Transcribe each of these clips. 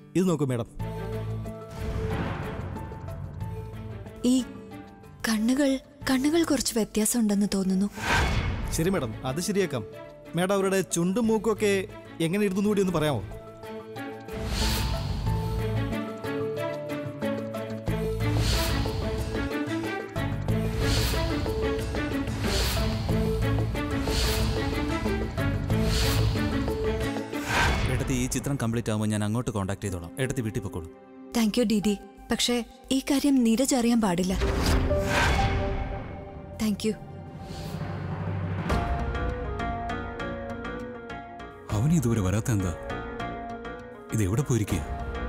ഇത് നോക്കൂ മാഡം ഈ കണ്ണുകൾ കണ്ണുകൾ കുറച്ച് വ്യത്യാസമുണ്ടെന്ന് തോന്നുന്നു ശരി മാഡം അത് ശരിയാക്കാം മാഡം അവരുടെ ചുണ്ടും മൂക്കും ഒക്കെ എങ്ങനെ ഇരുന്നു കൂടി ഒന്ന് പറയാമോ എടുത്ത് ഈ ചിത്രം കംപ്ലീറ്റ് ആകുമ്പോൾ ഞാൻ അങ്ങോട്ട് കോൺടാക്ട് ചെയ്തോളാം എടുത്ത് വീട്ടിൽ പൊക്കോളൂ താങ്ക് യു ഡി ഡി പക്ഷേ ഈ കാര്യം നീരജ് അറിയാൻ പാടില്ല താങ്ക് യു അവൻ ഇതുവരെ വരാത്ത എന്താ ഇത് എവിടെ പോയിരിക്കുക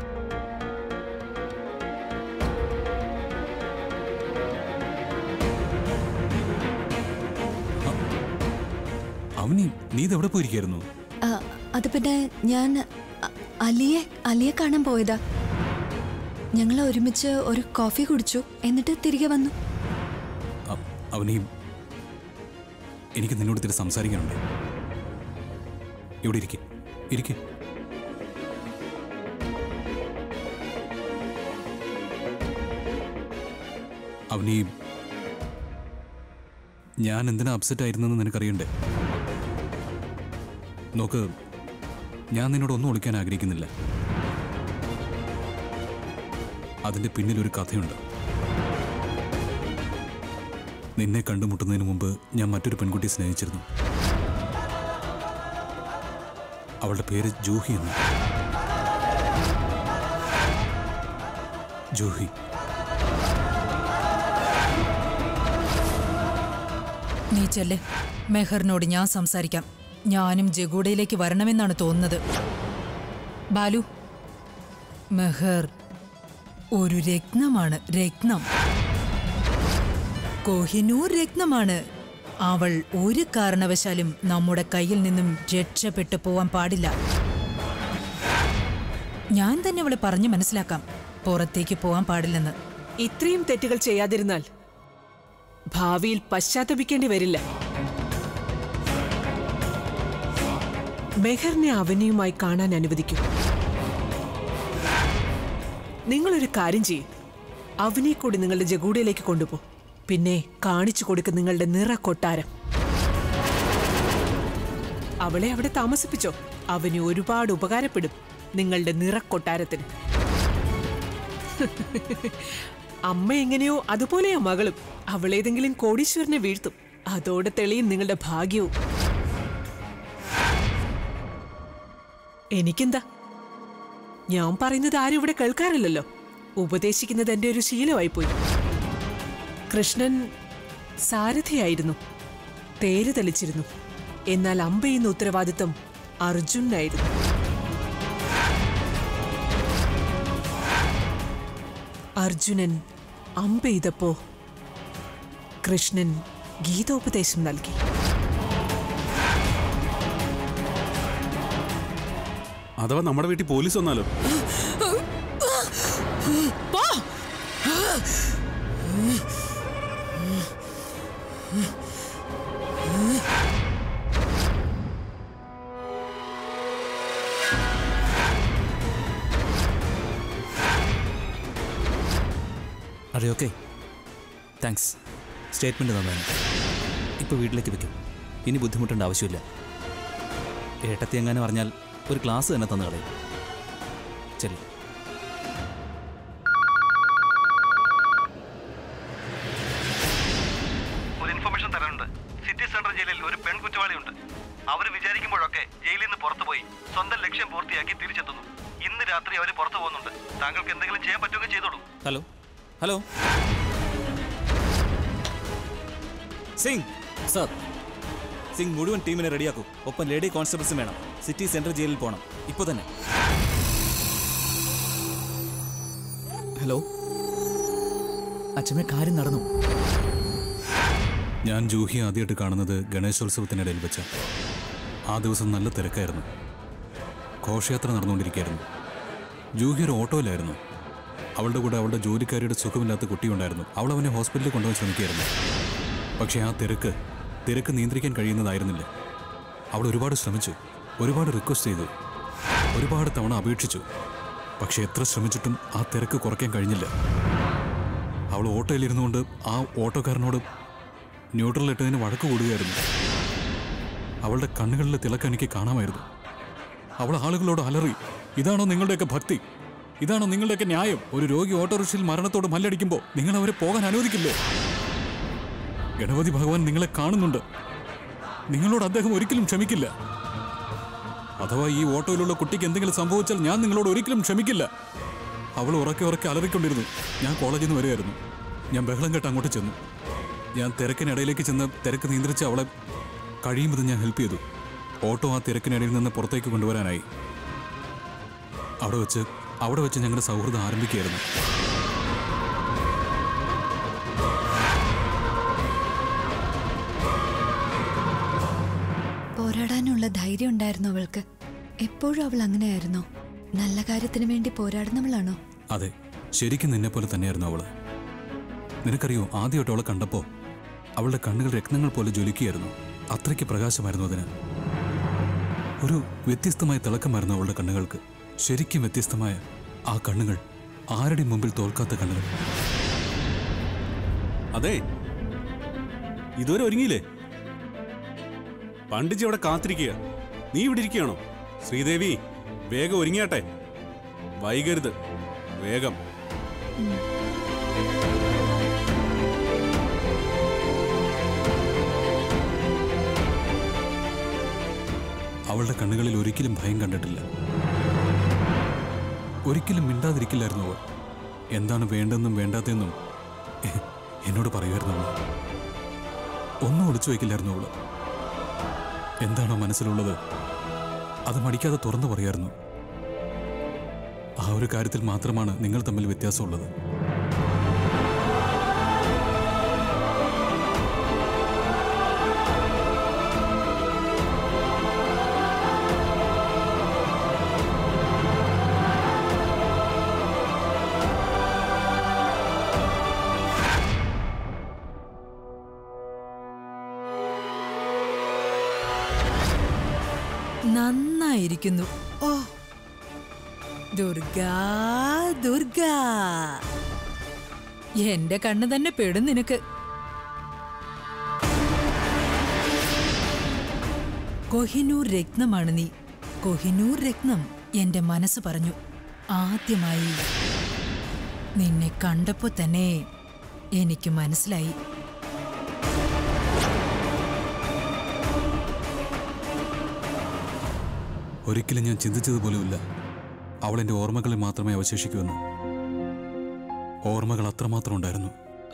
അവനി നീ ഇത് എവിടെ പോയിരിക്കായിരുന്നു ആ, അത് പിന്നെ ഞാൻ അ- അലിയെ അലിയെ കാണാൻ പോയതാ ഞങ്ങൾ ഒരുമിച്ച് ഒരു കോഫി കുടിച്ചു എന്നിട്ട് തിരികെ വന്നു അ- അവനി എനിക്ക് നിന്നോട് ഇത്തിരി സംസാരിക്കാനുണ്ട് ഇവിടെ ഇരിക്കെ ഇരിക്കെ അവനീ ഞാൻ എന്തിനാ അപ്സെറ്റ് ആയിരുന്നെന്ന് നിനക്കറിയണ്ടേ നോക്ക് ഞാൻ നിന്നോട് ഒന്നും ഒളിക്കാൻ ആഗ്രഹിക്കുന്നില്ല അതിന്റെ പിന്നിൽ ഒരു കഥയുണ്ട് നിന്നെ കണ്ടുമുട്ടുന്നതിന് മുമ്പ് ഞാൻ മറ്റൊരു പെൺകുട്ടിയെ സ്നേഹിച്ചിരുന്നു അവളുടെ പേര് ജൂഹി എന്ന് ജൂഹി നീ ചെല്ലെ മെഹറിനോട് ഞാൻ സംസാരിക്കാം ഞാനും ജഗൂഡയിലേക്ക് വരണമെന്നാണ് തോന്നുന്നത് ബാലു മെഹർ ഒരു രത്നമാണ് രത്നം കോഹിനൂർ രത്നമാണ് അവൾ ഒരു കാരണവശാലും നമ്മുടെ കയ്യിൽ നിന്നും രക്ഷപ്പെട്ടു പോവാൻ പാടില്ല ഞാൻ തന്നെ അവളെ പറഞ്ഞു മനസ്സിലാക്കാം പുറത്തേക്ക് പോവാൻ പാടില്ലെന്ന് ഇത്രയും തെറ്റുകൾ ചെയ്യാതിരുന്നാൽ ഭാവിയിൽ പശ്ചാത്തപിക്കേണ്ടി വരില്ല മെഹറിനെ അവനിയുമായി കാണാൻ അനുവദിക്കൂ നിങ്ങളൊരു കാര്യം ചെയ്യും അവനെ കൂടി നിങ്ങളുടെ ജഗൂഡയിലേക്ക് കൊണ്ടുപോ പിന്നെ കാണിച്ചു കൊടുക്കും നിങ്ങളുടെ നിറ കൊട്ടാരം അവളെ അവിടെ താമസിപ്പിച്ചോ അവന് ഒരുപാട് ഉപകാരപ്പെടും നിങ്ങളുടെ നിറ കൊട്ടാരത്തിന് അമ്മ എങ്ങനെയോ അതുപോലെയാ മകളും അവളേതെങ്കിലും കോടീശ്വരനെ വീഴ്ത്തും അതോടെ തെളിയും നിങ്ങളുടെ ഭാഗ്യവും എനിക്കെന്താ ഞാൻ പറയുന്നത് ആരും ഇവിടെ കേൾക്കാറില്ലല്ലോ ഉപദേശിക്കുന്നത് എന്റെ ഒരു ശീലമായിപ്പോയി കൃഷ്ണൻ സാരഥിയായിരുന്നു തേര് തെളിച്ചിരുന്നു എന്നാൽ അമ്പ ചെയ്യുന്ന ഉത്തരവാദിത്തം അർജുനായിരുന്നു അർജുനൻ അമ്പെയ്തപ്പോ കൃഷ്ണൻ ഗീതോപദേശം നൽകി അഥവാ നമ്മുടെ വീട്ടിൽ പോലീസ് വന്നാലോ അതെ ഓക്കെ താങ്ക്സ് സ്റ്റേറ്റ്മെൻറ്റ് തന്നതിന് ഇപ്പോൾ വീട്ടിലേക്ക് വെക്കും ഇനി ബുദ്ധിമുട്ടേണ്ട ആവശ്യമില്ല ഏട്ടത്തി എങ്ങാനും പറഞ്ഞാൽ ഒരു ക്ലാസ് തന്നെ തന്നു കളയും ചെല്ലു ഒരു ഇൻഫർമേഷൻ തരാനുണ്ട് സിറ്റി സെൻട്രൽ ജയിലിൽ ഒരു പെൺ കുറ്റവാളിയുണ്ട് അവർ വിചാരിക്കുമ്പോഴൊക്കെ ജയിലിൽ നിന്ന് പുറത്തു പോയി സ്വന്തം ലക്ഷ്യം പൂർത്തിയാക്കി തിരിച്ചെത്തുന്നു ഇന്ന് രാത്രി അവർ പുറത്തു പോകുന്നുണ്ട് താങ്കൾക്ക് എന്തെങ്കിലും ചെയ്യാൻ പറ്റുമെങ്കിൽ ചെയ്തോളൂ hello hello Singh sir Singh മുഴുവൻ ടീമിനെ റെഡിയാക്കൂ ഒപ്പം ലേഡി കോൺസ്റ്റബിൾസും വേണം സിറ്റി സെൻട്രൽ ജയിലിൽ പോകണം ഇപ്പോൾ തന്നെ ഹലോ അച്ഛമ്മ കാര്യം നടന്നു ഞാൻ ജൂഹി ആദ്യമായിട്ട് കാണുന്നത് ഗണേശോത്സവത്തിനിടയിൽ വെച്ച ആ ദിവസം നല്ല തിരക്കായിരുന്നു ഘോഷയാത്ര നടന്നുകൊണ്ടിരിക്കുകയായിരുന്നു ജൂഹി ഒരു ഓട്ടോയിലായിരുന്നു അവളുടെ കൂടെ അവളുടെ ജോലിക്കാരിയുടെ സുഖമില്ലാത്ത കുട്ടിയുണ്ടായിരുന്നു അവൾ അവനെ ഹോസ്പിറ്റലിൽ കൊണ്ടുപോകാൻ ശ്രമിക്കുകയായിരുന്നു പക്ഷേ ആ തിരക്ക് തിരക്ക് നിയന്ത്രിക്കാൻ കഴിയുന്നതായിരുന്നില്ല അവൾ ഒരുപാട് ശ്രമിച്ചു ഒരുപാട് റിക്വസ്റ്റ് ചെയ്തു ഒരുപാട് തവണ അപേക്ഷിച്ചു പക്ഷെ എത്ര ശ്രമിച്ചിട്ടും ആ തിരക്ക് കുറയ്ക്കാൻ കഴിഞ്ഞില്ല അവൾ ഓട്ടോയിലിരുന്നുകൊണ്ട് ആ ഓട്ടോക്കാരനോട് ന്യൂട്രൽ ഇട്ടതിന് വഴക്ക് കൂടുകയായിരുന്നു അവളുടെ കണ്ണുകളിലെ തിളക്കം എനിക്ക് കാണാമായിരുന്നു അവൾ ആളുകളോട് അലറി ഇതാണോ നിങ്ങളുടെയൊക്കെ ഭക്തി ഇതാണോ നിങ്ങളുടെയൊക്കെ ന്യായം ഒരു രോഗി ഓട്ടോറിക്ഷയിൽ മരണത്തോട് മല്ലടിക്കുമ്പോൾ നിങ്ങൾ അവരെ പോകാൻ അനുവദിക്കില്ലേ ഗണപതി ഭഗവാൻ നിങ്ങളെ കാണുന്നുണ്ട് നിങ്ങളോട് അദ്ദേഹം ഒരിക്കലും ക്ഷമിക്കില്ല അഥവാ ഈ ഓട്ടോയിലുള്ള കുട്ടിക്ക് എന്തെങ്കിലും സംഭവിച്ചാൽ ഞാൻ നിങ്ങളോട് ഒരിക്കലും ക്ഷമിക്കില്ല അവൾ ഉറക്കെ ഉറക്കെ അലറിക്കൊണ്ടിരുന്നു ഞാൻ കോളേജിൽ നിന്ന് വരികയായിരുന്നു ഞാൻ ബഹളം കേട്ട് അങ്ങോട്ട് ചെന്നു ഞാൻ തിരക്കിനിടയിലേക്ക് ചെന്ന് തിരക്ക് നിയന്ത്രിച്ച് അവളെ കഴിയും വിധം ഞാൻ ഹെൽപ്പ് ചെയ്തു ഓട്ടോ ആ തിരക്കിനിടയിൽ നിന്ന് പുറത്തേക്ക് കൊണ്ടുവരാനായി അവിടെ വെച്ച് അവിടെ വെച്ച് ഞങ്ങളുടെ സൗഹൃദം ആരംഭിക്കുകയായിരുന്നു പോരാടാനുള്ള ധൈര്യം ഉണ്ടായിരുന്നു അവൾക്ക് എപ്പോഴും അവൾ അങ്ങനെയായിരുന്നോ നല്ല കാര്യത്തിന് വേണ്ടി പോരാടുന്നവളാണോ അതെ ശരിക്കും നിന്നെ പോലെ തന്നെയായിരുന്നു അവള് നിനക്കറിയോ ആദ്യമായിട്ട് അവളെ കണ്ടപ്പോ അവളുടെ കണ്ണുകൾ രത്നങ്ങൾ പോലെ ജ്വലിക്കുകയായിരുന്നു അത്രയ്ക്ക് പ്രകാശമായിരുന്നു അതിന് ഒരു വ്യത്യസ്തമായ തിളക്കമായിരുന്നു അവളുടെ കണ്ണുകൾക്ക് ശരിക്കും വ്യത്യസ്തമായ ആ കണ്ണുകൾ ആരുടെയും മുമ്പിൽ തോൽക്കാത്ത കണ്ണുകൾ അതെ ഇതുവരെ ഒരുങ്ങിയില്ലേ പണ്ഡിജി അവിടെ കാത്തിരിക്കുക നീ ഇവിടെ ഇരിക്കുകയാണോ ശ്രീദേവി വേഗം ഒരുങ്ങിയാട്ടെ വൈകരുത് വേഗം അവളുടെ കണ്ണുകളിൽ ഒരിക്കലും ഭയം കണ്ടിട്ടില്ല ഒരിക്കലും മിണ്ടാതിരിക്കില്ലായിരുന്നു അവൾ എന്താണ് വേണ്ടെന്നും വേണ്ടാത്തെന്നും എ- എന്നോട് പറയുമായിരുന്നു അവൾ ഒന്നും ഒളിച്ചു വയ്ക്കില്ലായിരുന്നു അവള് എന്താണോ മനസ്സിലുള്ളത് അത് മടിക്കാതെ തുറന്നു പറയായിരുന്നു ആ ഒരു കാര്യത്തിൽ മാത്രമാണ് നിങ്ങൾ തമ്മിൽ വ്യത്യാസമുള്ളത് നന്നായിരിക്കുന്നു ഓ ദുർഗാ ദുർഗാ എന്റെ കണ്ണ് തന്നെ പെടും നിനക്ക് കൊഹിനൂർ രത്നമാണ് നീ കൊഹിനൂർ രത്നം എന്റെ മനസ്സ് പറഞ്ഞു ആദ്യമായി നിന്നെ കണ്ടപ്പോ തന്നെ എനിക്ക് മനസ്സിലായി ഒരിക്കലും ഞാൻ ചിന്തിച്ചതുപോലുമില്ല അവൾ എൻ്റെ ഓർമ്മകളിൽ മാത്രമേ അവശേഷിക്കുമെന്ന് ഓർമ്മകൾ അത്രമാത്രം ഉണ്ടായിരുന്നു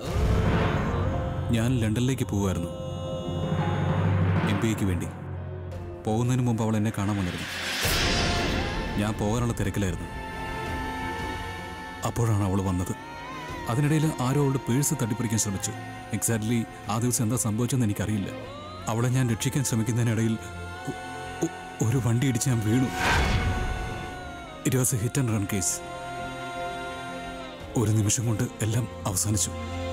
ഞാൻ ലണ്ടനിലേക്ക് പോവുമായിരുന്നു എം ബി എക്ക് വേണ്ടി പോകുന്നതിന് മുമ്പ് അവൾ എന്നെ കാണാൻ വന്നിരുന്നു ഞാൻ പോകാനുള്ള തിരക്കിലായിരുന്നു അപ്പോഴാണ് അവൾ വന്നത് അതിനിടയിൽ ആരോ അവളുടെ പേഴ്സ് തട്ടിപ്പറിക്കാൻ ശ്രമിച്ചു എക്സാക്ട്ലി ആ ദിവസം എന്താ സംഭവിച്ചെന്ന് എനിക്കറിയില്ല അവളെ ഞാൻ രക്ഷിക്കാൻ ശ്രമിക്കുന്നതിനിടയിൽ ഒ- ഒ- ഒരു വണ്ടി ഇടിച്ച് ഞാൻ വീണു it was a hit and run case ഒരു നിമിഷം കൊണ്ട് എല്ലാം അവസാനിച്ചു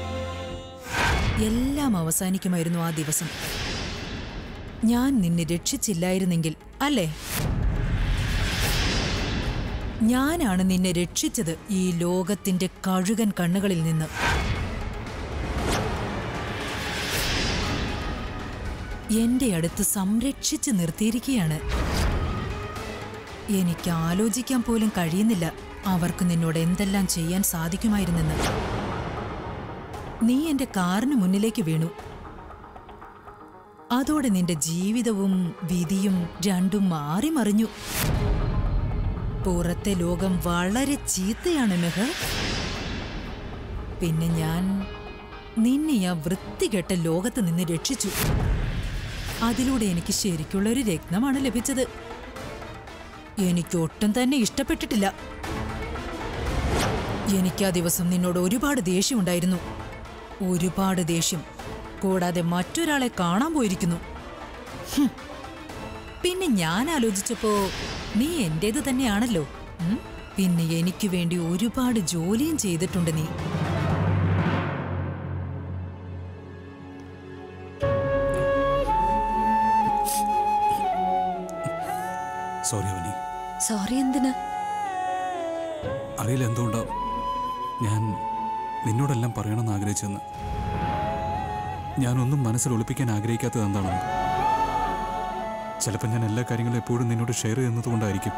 എല്ലാം അവസാനിക്കുമായിരുന്നു ആ ദിവസം ഞാൻ നിന്നെ രക്ഷിച്ചില്ലായിരുന്നെങ്കിൽ അല്ലേ ഞാനാണ് നിന്നെ രക്ഷിച്ചത് ഈ ലോകത്തിന്റെ കഴുകൻ കണ്ണുകളിൽ നിന്ന് എന്റെ അടുത്ത് സംരക്ഷിച്ച് നിർത്തിയിരിക്കുകയാണ് എനിക്ക് ആലോചിക്കാൻ പോലും കഴിയുന്നില്ല അവർക്ക് നിന്നോട് എന്തെല്ലാം ചെയ്യാൻ സാധിക്കുമായിരുന്നെന്ന് നീ എന്റെ കാറിന് മുന്നിലേക്ക് വീണു അതോടെ നിന്റെ ജീവിതവും വിധിയും രണ്ടും മാറി മറിഞ്ഞു പുറത്തെ ലോകം വളരെ ചീത്തയാണ് മെഹർ പിന്നെ ഞാൻ നിന്നെ ആ വൃത്തികെട്ട ലോകത്ത് നിന്ന് രക്ഷിച്ചു അതിലൂടെ എനിക്ക് ശരിക്കുള്ള ഒരു രത്നമാണ് ലഭിച്ചത് എനിക്ക് ഒട്ടും തന്നെ ഇഷ്ടപ്പെട്ടിട്ടില്ല എനിക്ക് ആ ദിവസം നിന്നോട് ഒരുപാട് ദേഷ്യമുണ്ടായിരുന്നു ഒരുപാട് ദേഷ്യം കൂടാതെ മറ്റൊരാളെ കാണാൻ പോയിരിക്കുന്നു ഹും. പിന്നെ ഞാൻ ആലോചിച്ചപ്പോ നീ എന്റേത് തന്നെയാണല്ലോ ഉം? പിന്നെ എനിക്ക് വേണ്ടി ഒരുപാട് ജോലിയും ചെയ്തിട്ടുണ്ട് നീ സോറി അവനി സോറി എന്തിന് അറിയില്ല എന്തുകൊണ്ടാവും ഞാൻ നിന്നോടെല്ലാം പറയണമെന്ന് ആഗ്രഹിച്ചെന്ന് ഞാനൊന്നും മനസ്സിൽ ഒളിപ്പിക്കാൻ ആഗ്രഹിക്കാത്തത് എന്താണെന്ന് ചിലപ്പോൾ ഞാൻ എല്ലാ കാര്യങ്ങളും എപ്പോഴും നിന്നോട് ഷെയർ ചെയ്യുന്നത് കൊണ്ടായിരിക്കും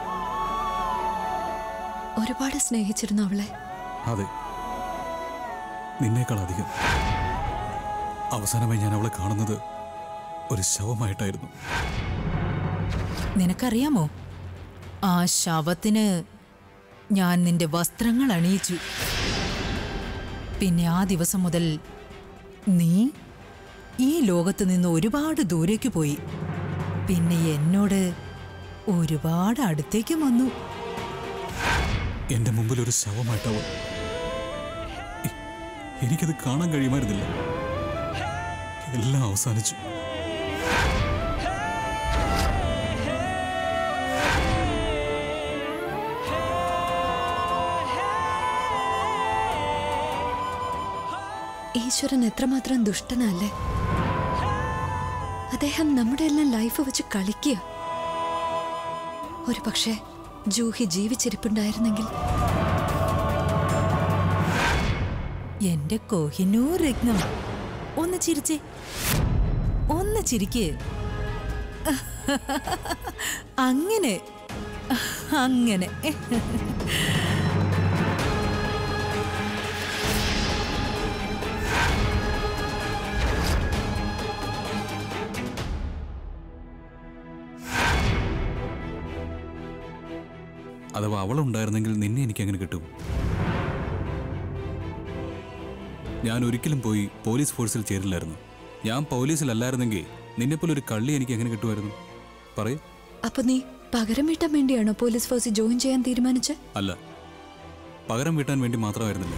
ഒരുപാട് സ്നേഹിച്ചിരുന്നു അവളെ അതെ നിന്നേക്കാൾ അധികം അവസാനമായി ഞാൻ അവളെ കാണുന്നത് ഒരു ശവമായിട്ടായിരുന്നു നിനക്കറിയാമോ ആ ശവത്തിന് ഞാൻ നിന്റെ വസ്ത്രങ്ങൾ അണിയിച്ചു പിന്നെ ആ ദിവസം മുതൽ നീ ഈ ലോകത്ത് നിന്ന് ഒരുപാട് ദൂരേക്ക് പോയി പിന്നെ എന്നോട് ഒരുപാട് അടുത്തേക്കും വന്നു എന്റെ മുമ്പിൽ ഒരു ശവമായിട്ടവൾ എ- എനിക്കത് കാണാൻ കഴിയുമായിരുന്നില്ല എല്ലാം അവസാനിച്ചു ഈശ്വരൻ എത്രമാത്രം ദുഷ്ടനല്ലേ അദ്ദേഹം നമ്മുടെ എല്ലാം ലൈഫ് വെച്ച് കളിക്കുക ഒരു പക്ഷേ ജൂഹി ജീവിച്ചിരിപ്പുണ്ടായിരുന്നെങ്കിൽ എന്റെ കോഹിനൂർ രത്നം ഒന്ന് ചിരിച്ചേ ഒന്ന് ചിരിക്ക് അങ്ങനെ അങ്ങനെ അഥവാ അവളുണ്ടായിരുന്നെങ്കിൽ നിന്നെ എനിക്ക് എങ്ങനെ കിട്ടും ഞാൻ ഒരിക്കലും പോയി പോലീസ് ഫോഴ്സിൽ ചേരില്ലായിരുന്നു ഞാൻ പോലീസിലല്ലായിരുന്നെങ്കിൽ നിന്നെപ്പോലെ ഒരു കള്ളി എനിക്ക് എങ്ങനെ കിട്ടുമായിരുന്നു പറയൂ അപ്പൊ നീ പകരം വീട്ടാൻ വേണ്ടിയാണോ പോലീസ് ഫോഴ്സിൽ ജോയിൻ ചെയ്യാൻ തീരുമാനിച്ചത് അല്ല പകരം വീട്ടാൻ വേണ്ടി മാത്രമായിരുന്നില്ല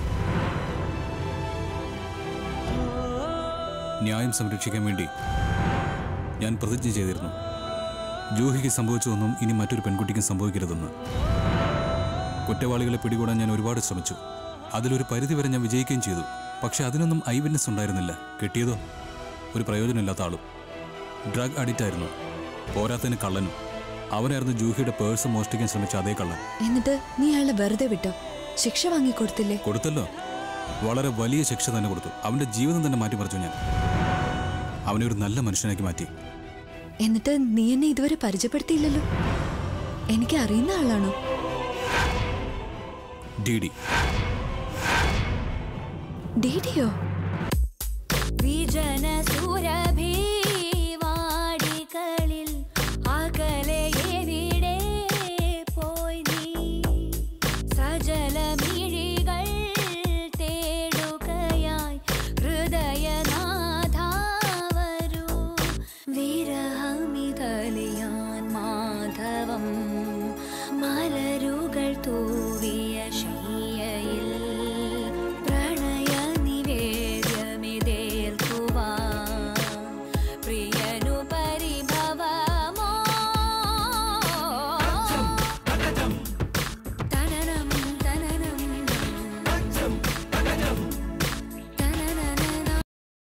ന്യായം സംരക്ഷിക്കാൻ വേണ്ടി ഞാൻ പ്രതിജ്ഞ ചെയ്തിരുന്നു ജൂഹിക്ക് സംഭവിച്ചതൊന്നും ഇനി മറ്റൊരു പെൺകുട്ടിക്കും സംഭവിക്കരുതെന്ന് കുറ്റവാളികളെ പിടികൂടാൻ ഞാൻ ഒരുപാട് ശ്രമിച്ചു അതിലൊരു പരിധിവരെ ഞാൻ വിജയിക്കുകയും ചെയ്തു പക്ഷെ അതിനൊന്നും ഐ വിറ്റ്നസ് ഉണ്ടായിരുന്നില്ല കിട്ടിയതോ ഒരു പ്രയോജനമില്ലാത്ത ആളും ഡ്രഗ് അഡിക്റ്റ് ആയിരുന്നു പോരാത്തതിന് കള്ളനും അവനായിരുന്നു ജൂഹിയുടെ പേഴ്സ് മോഷ്ടിക്കാൻ ശ്രമിച്ച അതേ കള്ളൻ എന്നിട്ട് നീ അയാളെ വെറുതെ വിട്ടോ ശിക്ഷ വാങ്ങിക്കൊടുത്തില്ലേ കൊടുത്തല്ലോ വളരെ വലിയ ശിക്ഷ തന്നെ കൊടുത്തു അവന്റെ ജീവിതം തന്നെ മാറ്റിമറിച്ചു ഞാൻ അവനെ ഒരു നല്ല മനുഷ്യനാക്കി മാറ്റി എന്നിട്ട് നീ എന്നെ ഇതുവരെ പരിചയപ്പെടുത്തിയില്ലല്ലോ എനിക്ക് അറിയുന്ന ആളാണോ ഡി ഡി ഡിഡിയോ വിജനസൂര